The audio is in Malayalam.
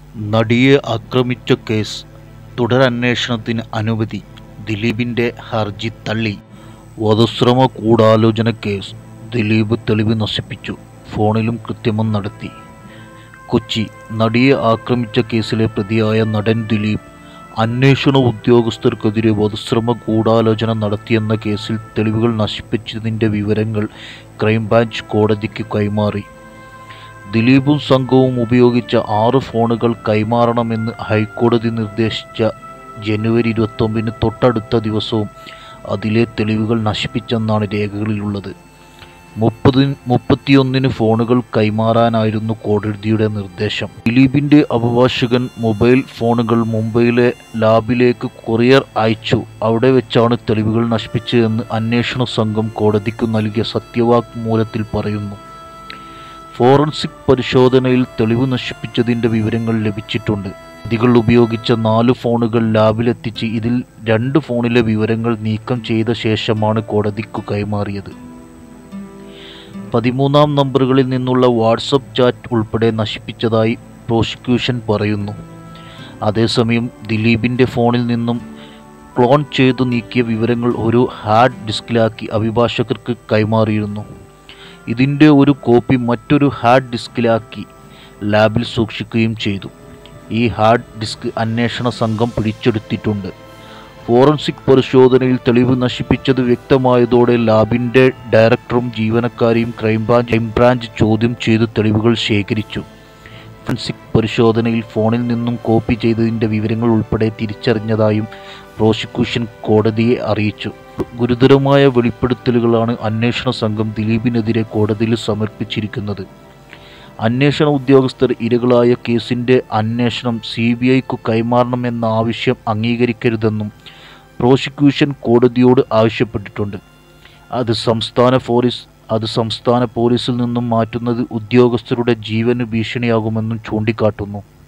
നടിയെ ആക്രമിച്ച കേസ് തുടരന്വേഷണത്തിന് അനുമതി ദിലീപിന്റെ ഹർജി തള്ളി വധശ്രമ ഗൂഢാലോചന കേസ് ദിലീപ് തെളിവ് നശിപ്പിച്ചു ഫോണിലും കൃത്രിമം നടത്തി കൊച്ചി നടിയെ ആക്രമിച്ച കേസിലെ പ്രതിയായ നടൻ ദിലീപ് അന്വേഷണ ഉദ്യോഗസ്ഥർക്കെതിരെ വധശ്രമ ഗൂഢാലോചന നടത്തിയെന്ന കേസിൽ തെളിവുകൾ നശിപ്പിച്ചതിൻ്റെ വിവരങ്ങൾ ക്രൈംബ്രാഞ്ച് കോടതിക്ക് കൈമാറി ദിലീപും സംഘവും ഉപയോഗിച്ച ആറ് ഫോണുകൾ കൈമാറണമെന്ന് ഹൈക്കോടതി നിർദ്ദേശിച്ച ജനുവരി ഇരുപത്തൊമ്പതിന് തൊട്ടടുത്ത ദിവസവും അതിലെ തെളിവുകൾ നശിപ്പിച്ചെന്നാണ് രേഖകളിലുള്ളത് മുപ്പത് മുപ്പത്തിയൊന്നിന് ഫോണുകൾ കൈമാറാനായിരുന്നു കോടതിയുടെ നിർദ്ദേശം ദിലീപിന്റെ അഭിഭാഷകൻ മൊബൈൽ ഫോണുകൾ മുംബൈയിലെ ലാബിലേക്ക് കൊറിയർ അയച്ചു അവിടെ വെച്ചാണ് തെളിവുകൾ നശിപ്പിച്ചതെന്ന് അന്വേഷണ സംഘം കോടതിക്ക് നൽകിയ സത്യവാങ്മൂലത്തിൽ പറയുന്നു ഫോറൻസിക് പരിശോധനയിൽ തെളിവ് നശിപ്പിച്ചതിൻ്റെ വിവരങ്ങൾ ലഭിച്ചിട്ടുണ്ട് പ്രതികൾ ഉപയോഗിച്ച നാല് ഫോണുകൾ ലാബിലെത്തിച്ച് ഇതിൽ രണ്ട് ഫോണിലെ വിവരങ്ങൾ നീക്കം ചെയ്ത ശേഷമാണ് കോടതിക്കു കൈമാറിയത് പതിമൂന്നാം നമ്പറുകളിൽ നിന്നുള്ള വാട്സപ്പ് ചാറ്റ് ഉൾപ്പെടെ നശിപ്പിച്ചതായി പ്രോസിക്യൂഷൻ പറയുന്നു അതേസമയം ദിലീപിൻ്റെ ഫോണിൽ നിന്നും ക്ലോൺ ചെയ്തു നീക്കിയ വിവരങ്ങൾ ഒരു ഹാർഡ് ഡിസ്കിലാക്കി അഭിഭാഷകർക്ക് കൈമാറിയിരുന്നു ഇതിൻ്റെ ഒരു കോപ്പി മറ്റൊരു ഹാർഡ് ഡിസ്കിലാക്കി ലാബിൽ സൂക്ഷിക്കുകയും ചെയ്തു ഈ ഹാർഡ് ഡിസ്ക് അന്വേഷണ സംഘം പിടിച്ചെടുത്തിട്ടുണ്ട് ഫോറൻസിക് പരിശോധനയിൽ തെളിവ് നശിപ്പിച്ചത് വ്യക്തമായതോടെ ലാബിൻ്റെ ഡയറക്ടറും ജീവനക്കാരെയും ക്രൈംബ്രാഞ്ച് ക്രൈംബ്രാഞ്ച് ചോദ്യം ചെയ്ത് തെളിവുകൾ ശേഖരിച്ചു ഫോറൻസിക് പരിശോധനയിൽ ഫോണിൽ നിന്നും കോപ്പി ചെയ്തതിൻ്റെ വിവരങ്ങൾ ഉൾപ്പെടെ തിരിച്ചറിഞ്ഞതായും പ്രോസിക്യൂഷൻ കോടതിയെ അറിയിച്ചു ഗുരുതരമായ വെളിപ്പെടുത്തലുകളാണ് അന്വേഷണ സംഘം ദിലീപിനെതിരെ കോടതിയിൽ സമർപ്പിച്ചിരിക്കുന്നത് അന്വേഷണ ഉദ്യോഗസ്ഥർ ഇരകളായ കേസിൻ്റെ അന്വേഷണം സി ബി ഐക്കു കൈമാറണമെന്ന ആവശ്യം അംഗീകരിക്കരുതെന്നും പ്രോസിക്യൂഷൻ കോടതിയോട് ആവശ്യപ്പെട്ടിട്ടുണ്ട് അത് സംസ്ഥാന പോലീസ് അത് സംസ്ഥാന പോലീസിൽ നിന്നും മാറ്റുന്നത് ഉദ്യോഗസ്ഥരുടെ ജീവന് ഭീഷണിയാകുമെന്നും ചൂണ്ടിക്കാട്ടുന്നു